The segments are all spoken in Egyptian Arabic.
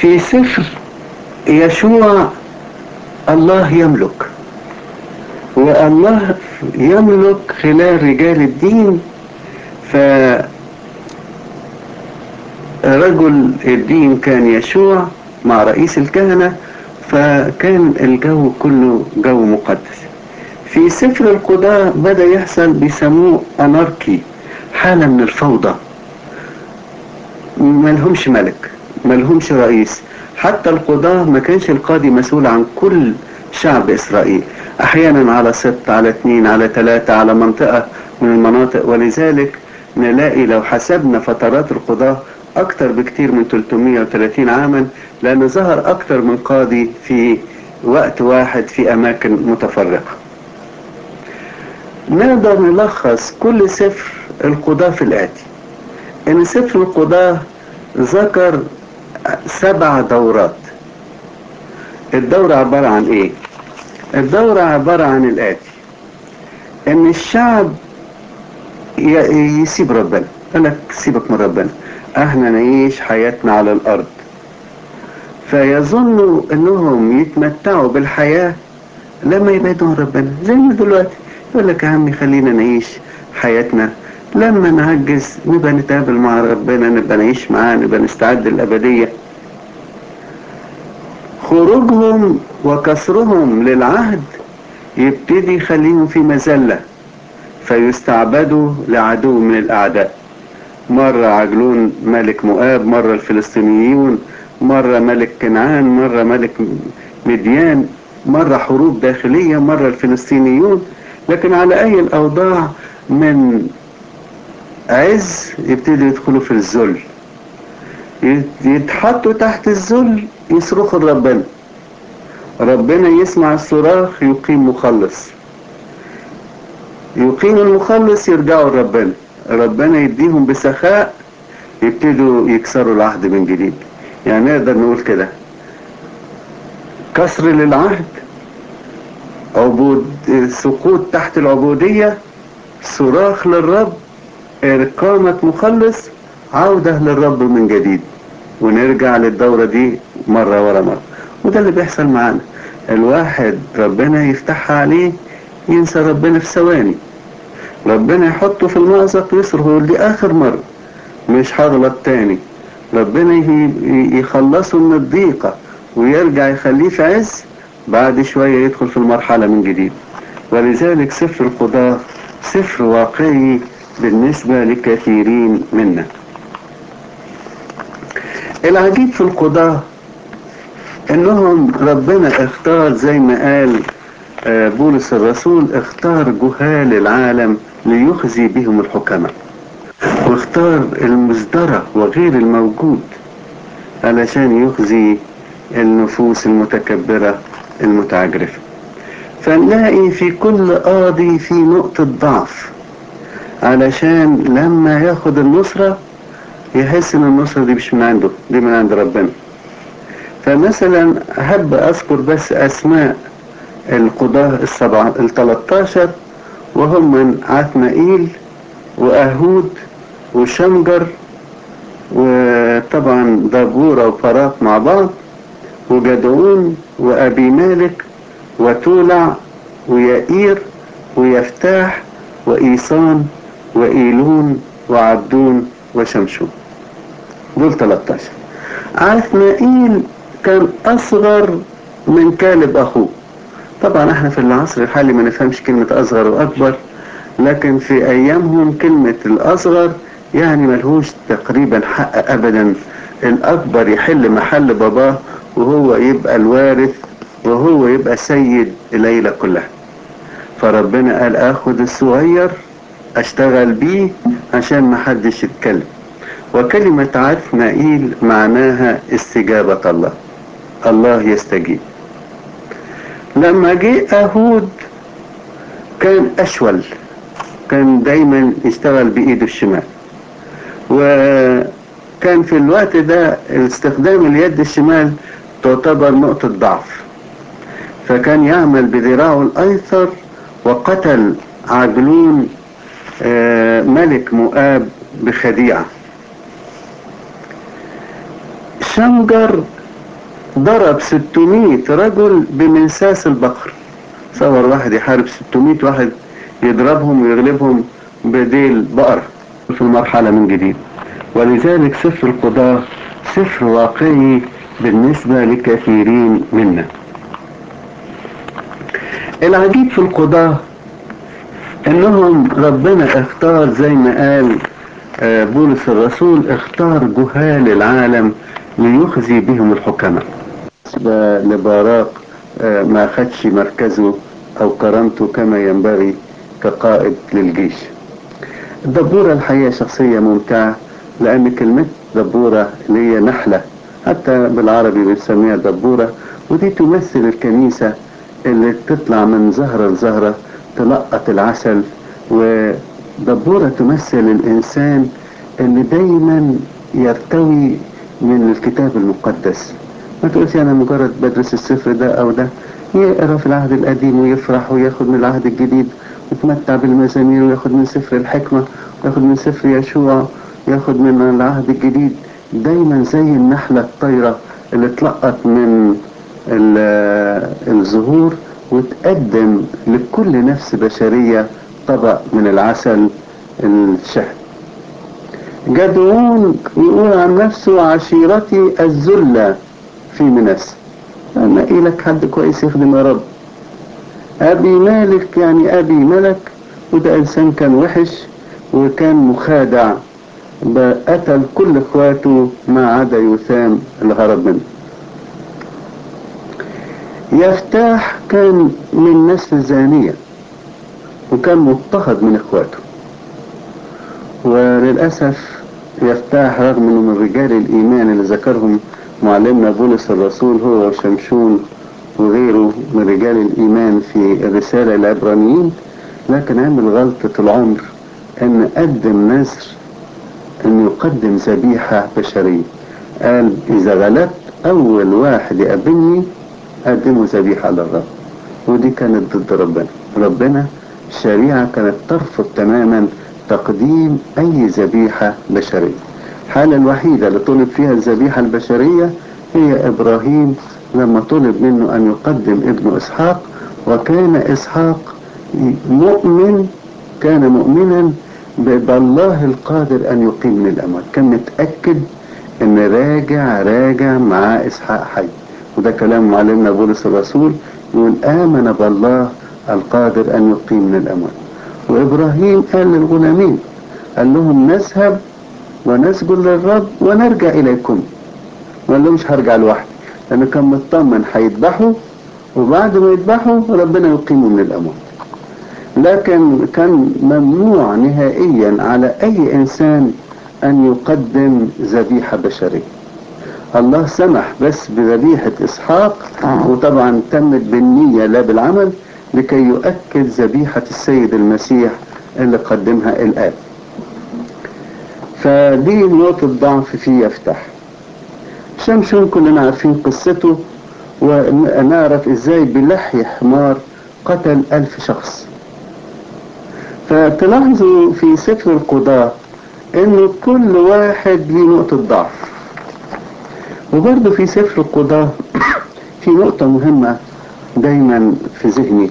في سفر يشوع الله يملك والله يملك خلال رجال الدين فرجل الدين كان يشوع مع رئيس الكهنة فكان الجو كله جو مقدس في سفر القضاء بدأ يحصل بيسموه أناركي حالة من الفوضى ملهمش ملك ملهمش رئيس حتى القضاة ما كانش القاضي مسؤول عن كل شعب إسرائيل أحيانا على سبت على اثنين على ثلاثة على منطقة من المناطق ولذلك نلاقي لو حسبنا فترات القضاة أكثر بكتير من 330 عاما لأن ظهر أكثر من قاضي في وقت واحد في أماكن متفرقة نقدر نلخص كل سفر القضاة في الآتي إن سفر القضاة ذكر سبع دورات الدورة عبارة عن إيه؟ الدورة عبارة عن الآتي إن الشعب يسيب ربنا يقول لك سيبك من ربنا احنا نعيش حياتنا على الارض فيظنوا انهم يتمتعوا بالحياة لما يبعدوا عن ربنا زي ما دلوقتي يقول لك يا عمي خلينا نعيش حياتنا لما نعجز نبقى نتقابل مع ربنا نبقى نعيش معاه نبقى نستعد للأبدية خروجهم وكسرهم للعهد يبتدي يخليهم في مذلة فيستعبدوا لعدو من الأعداء مرة عجلون ملك مؤاب مرة الفلسطينيون مرة ملك كنعان مرة ملك مديان مرة حروب داخلية مرة الفلسطينيون لكن على أي الأوضاع من عز يبتدوا يدخلوا في الذل يتحطوا تحت الذل يصرخوا لربنا ربنا يسمع الصراخ يقيم مخلص يقيم المخلص يرجعوا لربنا ربنا يديهم بسخاء يبتدوا يكسروا العهد من جديد يعني نقدر نقول كده كسر للعهد عبود سقوط تحت العبودية صراخ للرب إقامة مخلص عودة للرب من جديد ونرجع للدورة دي مرة ورا مرة وده اللي بيحصل معانا الواحد ربنا يفتحها عليه ينسى ربنا في ثواني ربنا يحطه في المأزق يصرخ يقول دي آخر مرة مش هغلط تاني ربنا يخلصه من الضيقة ويرجع يخليه في عز بعد شوية يدخل في المرحلة من جديد ولذلك سفر القضاء سفر واقعي بالنسبة لكثيرين منا العجيب في القضاء انهم ربنا اختار زي ما قال بولس الرسول اختار جهال العالم ليخزي بهم الحكماء واختار المزدرى وغير الموجود علشان يخزي النفوس المتكبرة المتعجرفة فنلاقي في كل قاضي في نقطة ضعف علشان لما ياخد النصرة يحس ان النصرة دي مش من عنده دي من عند ربنا فمثلا أحب أذكر بس أسماء القضاة السبعة التلاتاشر وهم من عثمائيل وأهود وشمجر وطبعا دبورة وفراق مع بعض وجدعون وأبي مالك وتولع ويائير ويفتاح وإيصان وإيلون وعبدون وشمشون دول 13 عثمائيل كان أصغر من كالب أخوه طبعا احنا في العصر الحالي ما نفهمش كلمة أصغر وأكبر لكن في أيامهم كلمة الأصغر يعني ملهوش تقريبا حق أبدا الأكبر يحل محل باباه وهو يبقى الوارث وهو يبقى سيد الليلة كلها فربنا قال اخد الصغير اشتغل بيه عشان محدش يتكلم وكلمة عثمائيل معناها استجابة الله الله يستجيب لما جه أهود كان أشول كان دايما يشتغل بإيده الشمال وكان في الوقت ده استخدام اليد الشمال تعتبر نقطة ضعف فكان يعمل بذراعه الأيسر وقتل عجلون ملك مؤاب بخديعة شنجر ضرب 600 رجل بمنساس البقر صور واحد يحارب 600 واحد يضربهم ويغلبهم بديل بقرة في المرحلة من جديد ولذلك سفر القضاء سفر واقعي بالنسبة لكثيرين منا العجيب في القضاء انهم ربنا اختار زي ما قال بولس الرسول اختار جهال العالم ليخزي بهم الحكماء لباراق ما خدش مركزه او كرامته كما ينبغي كقائد للجيش الدبورة الحقيقة شخصية ممتعة لأن كلمة دبورة اللي هي نحلة حتى بالعربي بنسميها دبورة ودي تمثل الكنيسة اللي تطلع من زهرة لزهرة تلقط العسل ودبورة تمثل الإنسان اللي دايما يرتوي من الكتاب المقدس ما تقولش أنا مجرد بدرس السفر ده أو ده يقرأ في العهد القديم ويفرح وياخد من العهد الجديد يتمتع بالمزامير وياخد من سفر الحكمة وياخد من سفر يشوع ياخد من العهد الجديد دايما زي النحلة الطايرة اللي اتلقط من الزهور وتقدم لكل نفس بشرية طبق من العسل الشهد جدعون يقول عن نفسه عشيرتي الذلة في منس نقي لك حد كويس يخدم يا رب أبي مالك يعني أبي ملك وده إنسان كان وحش وكان مخادع قتل كل إخواته ما عدا يثام اللي هرب منه يفتاح كان من نسل زانية وكان مضطهد من إخواته وللأسف يفتاح رغم انه من رجال الإيمان اللي ذكرهم معلمنا بولس الرسول هو وشمشون وغيره من رجال الإيمان في الرسالة العبرانيين لكن عمل غلطة العمر أن قدم نذر أن يقدم ذبيحة بشرية قال إذا غلبت أول واحد يقابلني قدمه ذبيحة للرب ودي كانت ضد ربنا ربنا الشريعة كانت ترفض تماما تقديم أي ذبيحة بشرية الحالة الوحيدة اللي طلب فيها الذبيحة البشرية هي إبراهيم لما طلب منه أن يقدم ابن إسحاق وكان إسحاق مؤمن كان مؤمنا بالله القادر أن يقيم من الأموات كان متأكد أن راجع راجع مع إسحاق حي وده كلام معلمنا بولس الرسول يقول آمن بالله القادر أن يقيم من الأموات وإبراهيم قال للغلامين قال لهم نذهب ونسجد للرب ونرجع إليكم ما قال لهمش هرجع لوحدي لأنه كان مطمن هيذبحوا وبعد ما يذبحوا ربنا يقيمه من الأموات لكن كان ممنوع نهائيا على أي إنسان أن يقدم ذبيحة بشرية الله سمح بس بذبيحة إسحاق وطبعا تمت بالنية لا بالعمل لكي يؤكد ذبيحة السيد المسيح اللي قدمها الآب فدي نقطة ضعف في يفتح شمشون كلنا عارفين قصته ونعرف ازاي بلحي حمار قتل ألف شخص فتلاحظوا في سفر القضاء انه كل واحد ليه نقطة ضعف وبرضه في سفر القضاء في نقطة مهمة دايما في ذهني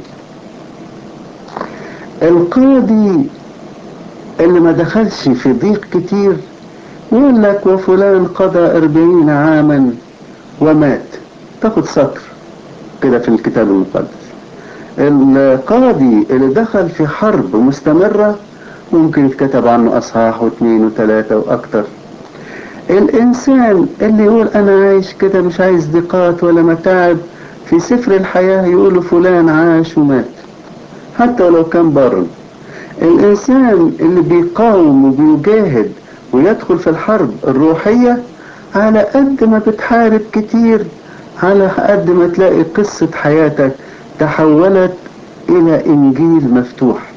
القاضي اللي ما دخلش في ضيق كتير يقول لك وفلان قضى أربعين عاما ومات تاخد سطر كده في الكتاب المقدس القاضي اللي دخل في حرب مستمرة ممكن يتكتب عنه أصحاح واثنين وثلاثة وأكتر الإنسان اللي يقول أنا عايش كده مش عايز ضيقات ولا متاعب في سفر الحياة يقول فلان عاش ومات حتى ولو كان بر الإنسان اللي بيقاوم وبيجاهد ويدخل في الحرب الروحية على قد ما بتحارب كتير على قد ما تلاقي قصة حياتك تحولت إلى إنجيل مفتوح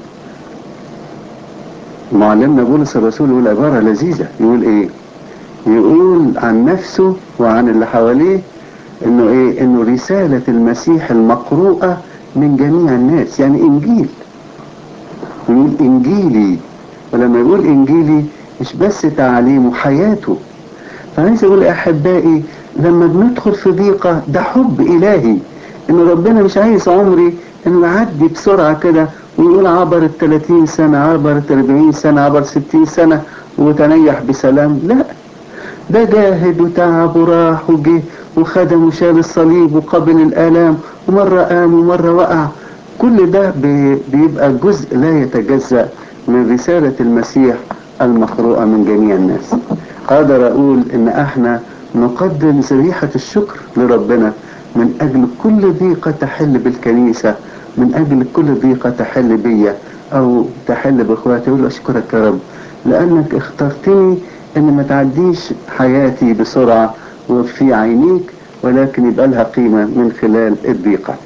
معلمنا بولس الرسول يقول عبارة لذيذة يقول إيه يقول عن نفسه وعن اللي حواليه إنه إيه إنه رسالة المسيح المقروءة من جميع الناس يعني إنجيل يقول إنجيلي ولما يقول إنجيلي مش بس تعليمه حياته فعايز أقول أحبائي لما بندخل في ضيقة ده حب إلهي إن ربنا مش عايز عمري إن أعدي بسرعة كده ويقول عبر ال 30 سنة عبر ال 40 سنة عبر 60 سنة وتنيح بسلام لا ده جاهد وتعب وراح وجه وخدم وشال الصليب وقبل الآلام ومرة قام ومرة وقع كل ده بيبقى جزء لا يتجزأ من رسالة المسيح المقروءة من جميع الناس أقدر أقول إن إحنا نقدم ذبيحة الشكر لربنا من أجل كل ضيقة تحل بالكنيسة من أجل كل ضيقة تحل بيا أو تحل بإخواتي أقول أشكرك يا رب لأنك اخترتني إن ما تعديش حياتي بسرعة وفي عينيك ولكن يبقى لها قيمة من خلال الضيقة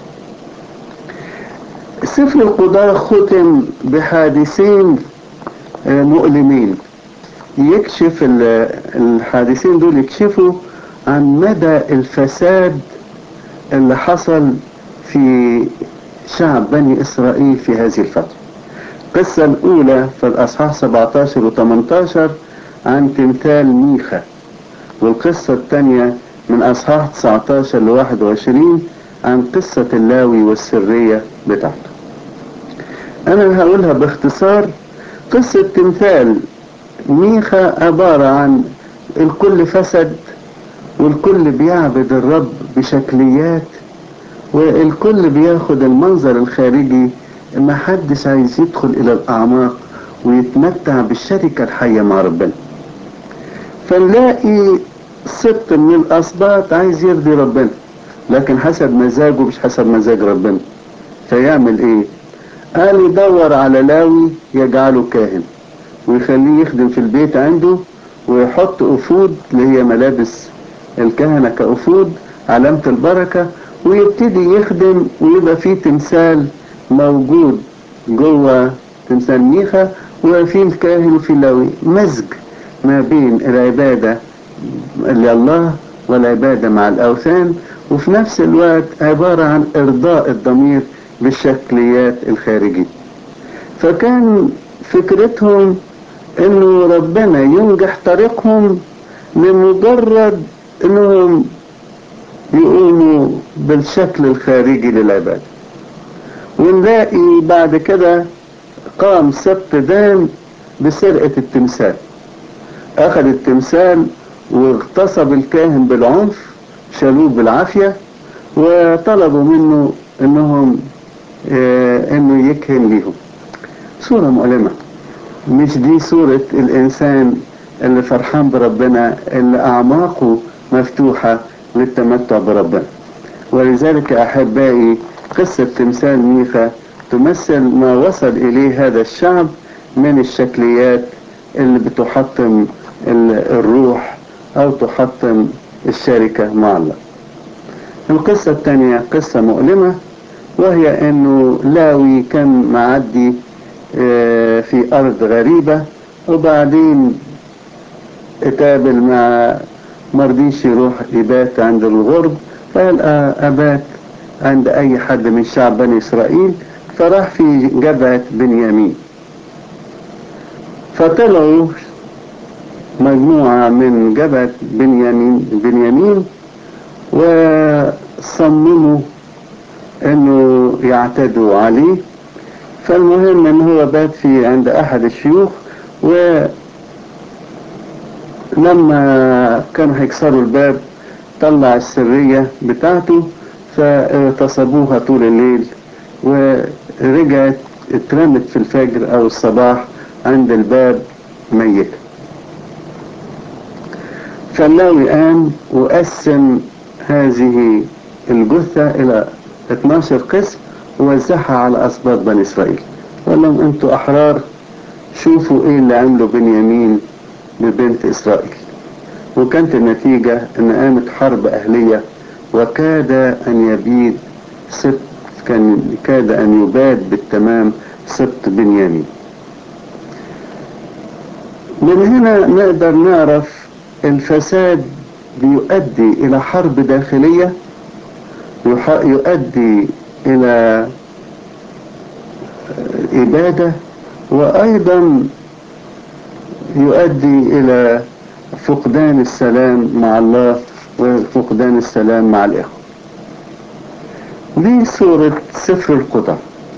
سفر القضاء ختم بحادثين مؤلمين يكشف الحادثين دول يكشفوا عن مدى الفساد اللي حصل في شعب بني إسرائيل في هذه الفترة القصة الأولى في الأصحاح 17 و 18 عن تمثال ميخا والقصة الثانية من أصحاح 19 ل 21 عن قصة اللاوي والسرية بتاعته أنا هقولها باختصار قصة تمثال ميخا عبارة عن الكل فسد والكل بيعبد الرب بشكليات والكل بياخد المنظر الخارجي ما حدش عايز يدخل إلى الأعماق ويتمتع بالشركة الحية مع ربنا فنلاقي سبط من الأسباط عايز يرضي ربنا لكن حسب مزاجه مش حسب مزاج ربنا فيعمل ايه قال يدور على لاوي يجعله كاهن ويخليه يخدم في البيت عنده ويحط أفود اللي هي ملابس الكهنة كأفود علامة البركة ويبتدي يخدم ويبقى فيه تمثال موجود جوه تمثال ميخا وفي الكاهن وفي اللاوي مزج ما بين العبادة لله والعبادة مع الأوثان وفي نفس الوقت عبارة عن إرضاء الضمير بالشكليات الخارجية فكان فكرتهم انه ربنا ينجح طريقهم لمجرد انهم يقوموا بالشكل الخارجي للعبادة ونلاقي بعد كده قام سبت دان بسرقة التمثال اخذ التمثال واغتصب الكاهن بالعنف شالوه بالعافية وطلبوا منه انهم اه انه يكهن ليهم صورة مؤلمة مش دي صورة الانسان اللي فرحان بربنا اللي اعماقه مفتوحة للتمتع بربنا ولذلك احبائي قصة تمثال ميخا تمثل ما وصل اليه هذا الشعب من الشكليات اللي بتحطم الروح او تحطم الشركة مع الله القصة الثانية قصة مؤلمة وهي انه لاوي كان معدي في ارض غريبة وبعدين اتقابل مع مرضيش يروح يبات عند الغرب فقال ابات عند اي حد من شعب بني اسرائيل فراح في جبهة بنيامين فطلعوا مجموعة من جبهة بنيامين بنيامين وصمموا انه يعتدوا عليه فالمهم ان هو بات في عند احد الشيوخ ولما كانوا هيكسروا الباب طلع السرية بتاعته فاغتصبوها طول الليل ورجعت اترمت في الفجر او الصباح عند الباب ميتة فاللاوي قام وقسم هذه الجثة الى 12 قسم ووزعها على اسباط بني اسرائيل وقال لهم انتوا احرار شوفوا ايه اللي عمله بنيامين ببنت اسرائيل وكانت النتيجة ان قامت حرب اهلية وكاد ان يبيد سبت كان كاد ان يباد بالتمام سبت بنيامين من هنا نقدر نعرف الفساد بيؤدي الى حرب داخلية يؤدي الى ابادة وايضا يؤدي الى فقدان السلام مع الله وفقدان السلام مع الإخوة دي سورة سفر القضاء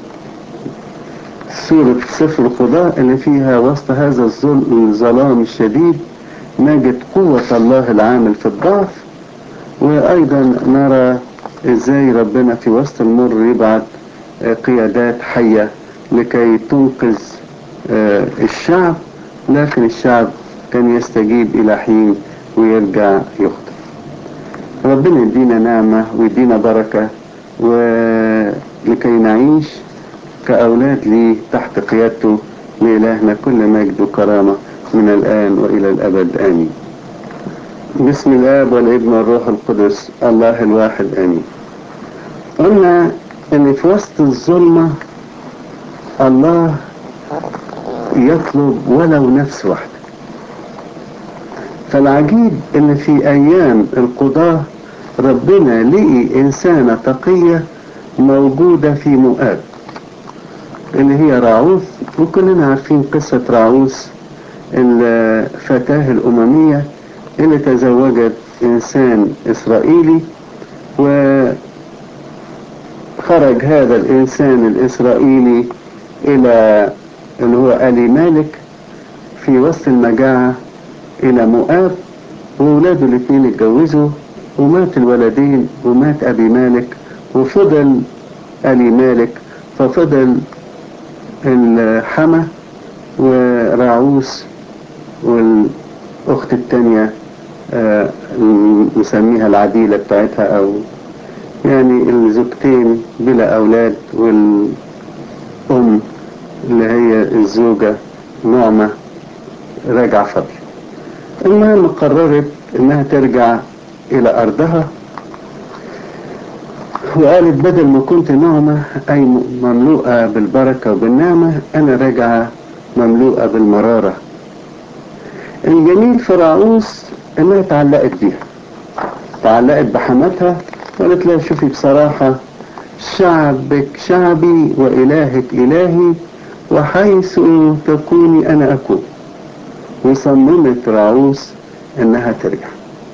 سورة سفر القضاء اللي فيها وسط هذا الظلم الظلام الشديد نجد قوة الله العامل في الضعف وأيضا نرى إزاي ربنا في وسط المر يبعت قيادات حية لكي تنقذ الشعب لكن الشعب كان يستجيب إلى حين ويرجع يخطئ ربنا يدينا نعمة ويدينا بركة ولكي نعيش كأولاد ليه تحت قيادته لإلهنا كل مجد وكرامة من الآن وإلى الأبد آمين بسم الآب والابن والروح القدس الله الواحد آمين قلنا إن في وسط الظلمة الله يطلب ولو نفس واحدة فالعجيب إن في أيام القضاة ربنا لقي إنسانة تقية موجودة في مؤاب اللي هي راعوث وكلنا عارفين قصة راعوث الفتاة الأممية اللي تزوجت إنسان إسرائيلي وخرج هذا الإنسان الإسرائيلي إلى اللي هو آلي مالك في وسط المجاعة إلى مؤاب وولاده الاثنين اتجوزوا ومات الولدين ومات أبي مالك وفضل آلي مالك ففضل الحمى وراعوس والأخت التانية آه نسميها العديلة بتاعتها أو يعني الزوجتين بلا أولاد والأم اللي هي الزوجة نعمة راجعة فضل المهم قررت إنها ترجع إلى أرضها وقالت بدل ما كنت نعمة أي مملوءة بالبركة وبالنعمة أنا راجعة مملوءة بالمرارة الجميل في راعوس إنها تعلقت بيها تعلقت بحماتها وقالت لها شوفي بصراحة شعبك شعبي وإلهك إلهي وحيث تكوني أنا أكون وصممت راعوس إنها ترجع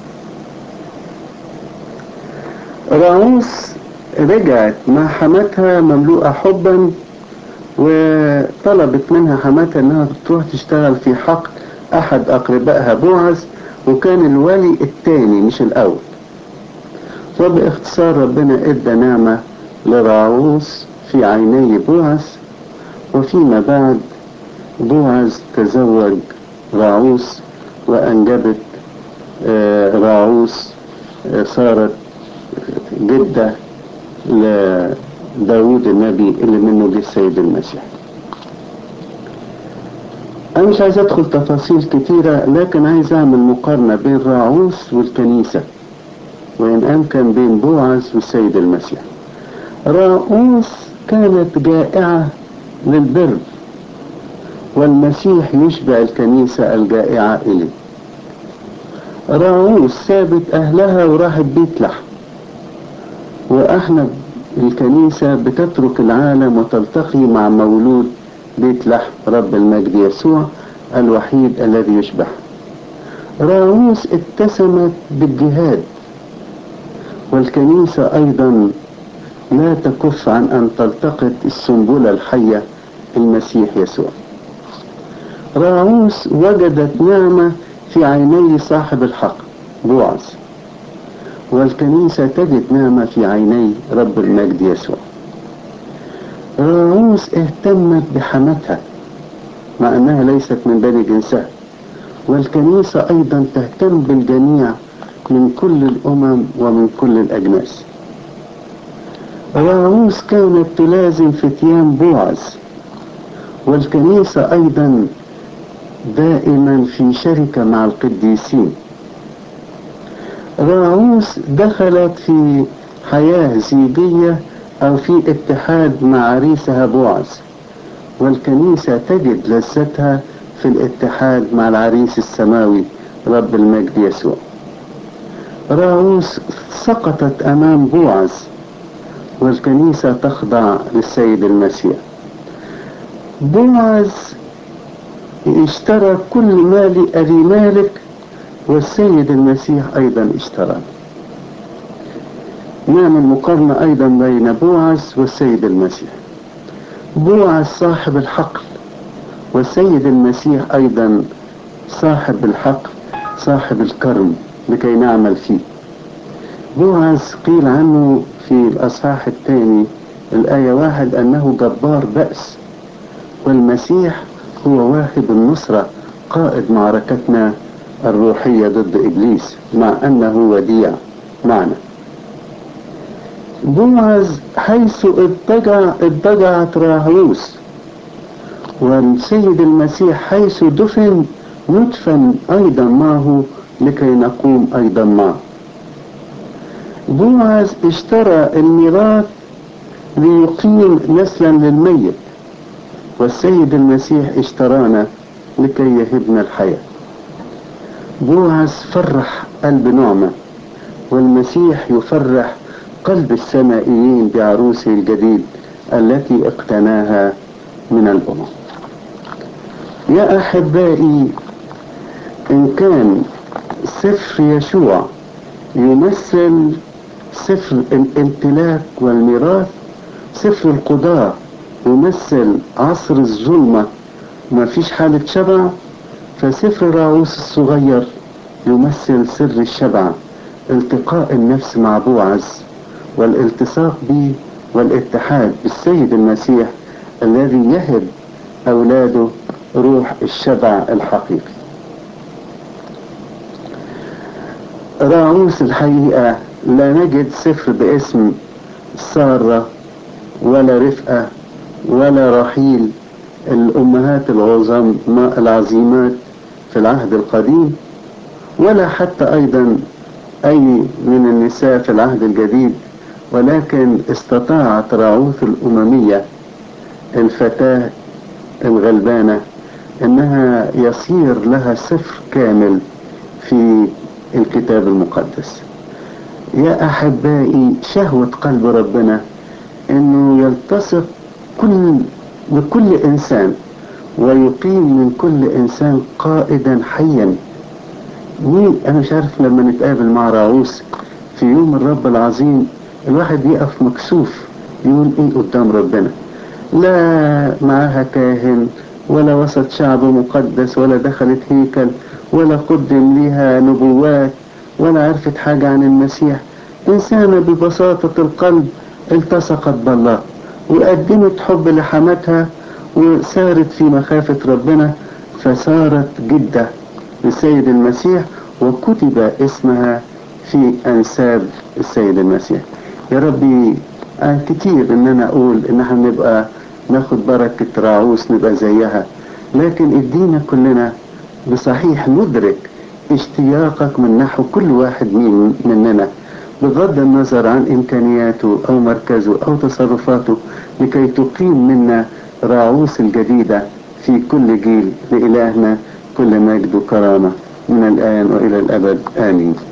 راعوس رجعت مع حماتها مملوءة حبا وطلبت منها حماتها انها تروح تشتغل في حقل احد اقربائها بوعز وكان الولي الثاني مش الاول وباختصار ربنا ادى نعمة لراعوس في عيني بوعز وفيما بعد بوعز تزوج راعوس وانجبت راعوس صارت جدة لداود النبي اللي منه جه السيد المسيح أنا مش عايز أدخل تفاصيل كتيرة لكن عايز أعمل مقارنة بين راعوس والكنيسة وإن أمكن بين بوعز والسيد المسيح راعوس كانت جائعة للبر والمسيح يشبع الكنيسة الجائعة إليه راعوس سابت أهلها وراحت بيت لحم وإحنا الكنيسة بتترك العالم وتلتقي مع مولود بيت لحم رب المجد يسوع الوحيد الذي يشبه راعوس اتسمت بالجهاد والكنيسة أيضا لا تكف عن أن تلتقط السنبلة الحية المسيح يسوع راعوس وجدت نعمة في عيني صاحب الحق بوعز والكنيسة تجد نعمة في عيني رب المجد يسوع راعوس اهتمت بحماتها مع أنها ليست من بني جنسها والكنيسة أيضا تهتم بالجميع من كل الأمم ومن كل الأجناس راعوس كانت تلازم فتيان بوعز والكنيسة أيضا دائما في شركة مع القديسين راعوس دخلت في حياة زيجية أو في اتحاد مع عريسها بوعز والكنيسة تجد لذتها في الاتحاد مع العريس السماوي رب المجد يسوع راعوس سقطت أمام بوعز والكنيسة تخضع للسيد المسيح بوعز اشترى كل مال أبي مالك والسيد المسيح أيضا اشترى نعمل مقارنة أيضا بين بوعز والسيد المسيح بوعز صاحب الحقل والسيد المسيح أيضا صاحب الحقل صاحب الكرم لكي نعمل فيه بوعز قيل عنه في الأصحاح الثاني الآية واحد أنه جبار بأس والمسيح هو واهب النصرة قائد معركتنا الروحية ضد إبليس مع أنه وديع معنا بوعز حيث اضطجع اضطجعت راهوس والسيد المسيح حيث دفن ندفن أيضا معه لكي نقوم أيضا معه بوعز اشترى الميراث ليقيم نسلا للميت والسيد المسيح اشترانا لكي يهبنا الحياة بوعز فرح قلب نعمة والمسيح يفرح قلب السمائيين بعروسه الجديد التي اقتناها من الأمم يا أحبائي إن كان سفر يشوع يمثل سفر الامتلاك والميراث سفر القضاء يمثل عصر الظلمة ما فيش حالة شبع فسفر راعوس الصغير يمثل سر الشبع التقاء النفس مع بوعز والالتصاق به والاتحاد بالسيد المسيح الذي يهب أولاده روح الشبع الحقيقي راعوس الحقيقة لا نجد سفر باسم سارة ولا رفقة ولا رحيل الأمهات العظام العظيمات في العهد القديم ولا حتى أيضا أي من النساء في العهد الجديد ولكن استطاعت راعوث الأممية الفتاة الغلبانة انها يصير لها سفر كامل في الكتاب المقدس يا احبائي شهوة قلب ربنا انه يلتصق كل بكل انسان ويقيم من كل انسان قائدا حيا مين انا مش عارف لما نتقابل مع راعوس في يوم الرب العظيم الواحد يقف مكسوف يقول ايه قدام ربنا لا معاها كاهن ولا وسط شعب مقدس ولا دخلت هيكل ولا قدم ليها نبوات ولا عرفت حاجة عن المسيح إنسانة ببساطة القلب التصقت بالله وقدمت حب لحماتها وسارت في مخافة ربنا فصارت جدة للسيد المسيح وكتب اسمها في أنساب السيد المسيح يا ربي آه كتير ان انا اقول ان احنا نبقى ناخد بركة راعوس نبقى زيها لكن ادينا كلنا بصحيح ندرك اشتياقك من نحو كل واحد من مننا بغض النظر عن امكانياته او مركزه او تصرفاته لكي تقيم منا راعوس الجديدة في كل جيل لإلهنا كل مجد وكرامة من الآن وإلى الأبد آمين